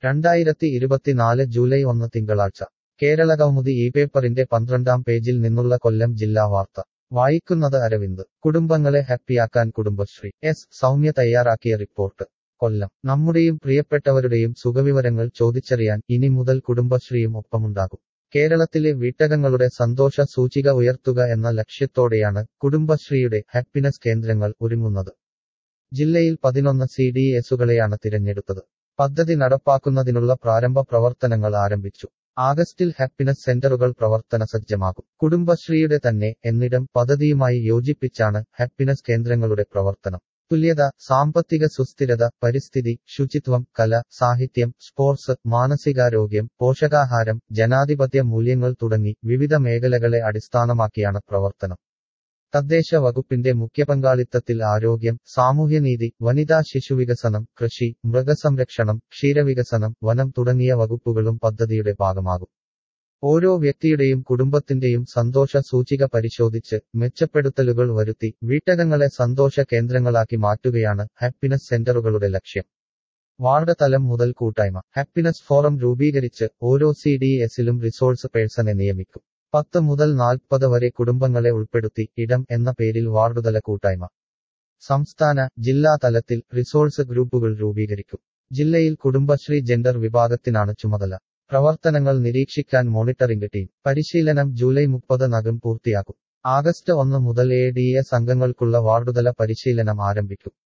രണ്ടായിരത്തി ഇരുപത്തിനാല് ജൂലൈ ഒന്ന് തിങ്കളാഴ്ച കേരളകൗമുദി ഈ പേപ്പറിന്റെ പന്ത്രണ്ടാം പേജിൽ നിന്നുള്ള കൊല്ലം ജില്ലാ വാർത്ത വായിക്കുന്നത് അരവിന്ദ് കുടുംബങ്ങളെ ഹാപ്പിയാക്കാൻ കുടുംബശ്രീ എസ് സൗമ്യ തയ്യാറാക്കിയ റിപ്പോർട്ട് കൊല്ലം നമ്മുടെയും പ്രിയപ്പെട്ടവരുടെയും സുഖവിവരങ്ങൾ ചോദിച്ചറിയാൻ ഇനി മുതൽ കുടുംബശ്രീയും ഒപ്പമുണ്ടാകും കേരളത്തിലെ വീട്ടകങ്ങളുടെ സന്തോഷ സൂചിക ഉയർത്തുക എന്ന ലക്ഷ്യത്തോടെയാണ് കുടുംബശ്രീയുടെ ഹാപ്പിനെസ് കേന്ദ്രങ്ങൾ ഒരുങ്ങുന്നത് ജില്ലയിൽ പതിനൊന്ന് സി ഡി എസുകളെയാണ് തിരഞ്ഞെടുത്തത് പദ്ധതി നടപ്പാക്കുന്നതിനുള്ള പ്രാരംഭ പ്രവർത്തനങ്ങൾ ആരംഭിച്ചു ആഗസ്റ്റിൽ ഹാപ്പിനെസ് സെന്ററുകൾ പ്രവർത്തന സജ്ജമാകും കുടുംബശ്രീയുടെ തന്നെ എന്നിടം പദ്ധതിയുമായി യോജിപ്പിച്ചാണ് ഹാപ്പിനെസ് കേന്ദ്രങ്ങളുടെ പ്രവർത്തനം തുല്യത സാമ്പത്തിക സുസ്ഥിരത പരിസ്ഥിതി ശുചിത്വം കല സാഹിത്യം സ്പോർട്സ് മാനസികാരോഗ്യം പോഷകാഹാരം ജനാധിപത്യ മൂല്യങ്ങൾ തുടങ്ങി വിവിധ മേഖലകളെ അടിസ്ഥാനമാക്കിയാണ് പ്രവർത്തനം തദ്ദേശ വകുപ്പിന്റെ മുഖ്യപങ്കാളിത്തത്തിൽ ആരോഗ്യം സാമൂഹ്യനീതി വനിതാ ശിശുവികസനം കൃഷി മൃഗസംരക്ഷണം ക്ഷീരവികസനം വനം തുടങ്ങിയ വകുപ്പുകളും പദ്ധതിയുടെ ഭാഗമാകും ഓരോ വ്യക്തിയുടെയും കുടുംബത്തിന്റെയും സന്തോഷ സൂചിക പരിശോധിച്ച് മെച്ചപ്പെടുത്തലുകൾ വരുത്തി വീട്ടകങ്ങളെ സന്തോഷ കേന്ദ്രങ്ങളാക്കി മാറ്റുകയാണ് ഹാപ്പിനെസ് സെന്ററുകളുടെ ലക്ഷ്യം വാർഡ് തലം മുതൽ കൂട്ടായ്മ ഹാപ്പിനെസ് ഫോറം രൂപീകരിച്ച് ഓരോ സി ഡി എസിലും റിസോഴ്സ് പേഴ്സണെ നിയമിക്കും പത്ത് മുതൽ നാൽപ്പത് വരെ കുടുംബങ്ങളെ ഉൾപ്പെടുത്തി ഇടം എന്ന പേരിൽ വാർഡുതല കൂട്ടായ്മ സംസ്ഥാന ജില്ലാ തലത്തിൽ റിസോഴ്സ് ഗ്രൂപ്പുകൾ രൂപീകരിക്കും ജില്ലയിൽ കുടുംബശ്രീ ജെൻഡർ വിഭാഗത്തിനാണ് ചുമതല പ്രവർത്തനങ്ങൾ നിരീക്ഷിക്കാൻ മോണിറ്ററിംഗ് ടീം പരിശീലനം ജൂലൈ മുപ്പതിനകം പൂർത്തിയാക്കും ആഗസ്റ്റ് ഒന്ന് മുതൽ എ ഡി എസ് അംഗങ്ങൾക്കുള്ള വാർഡുതല പരിശീലനം ആരംഭിക്കും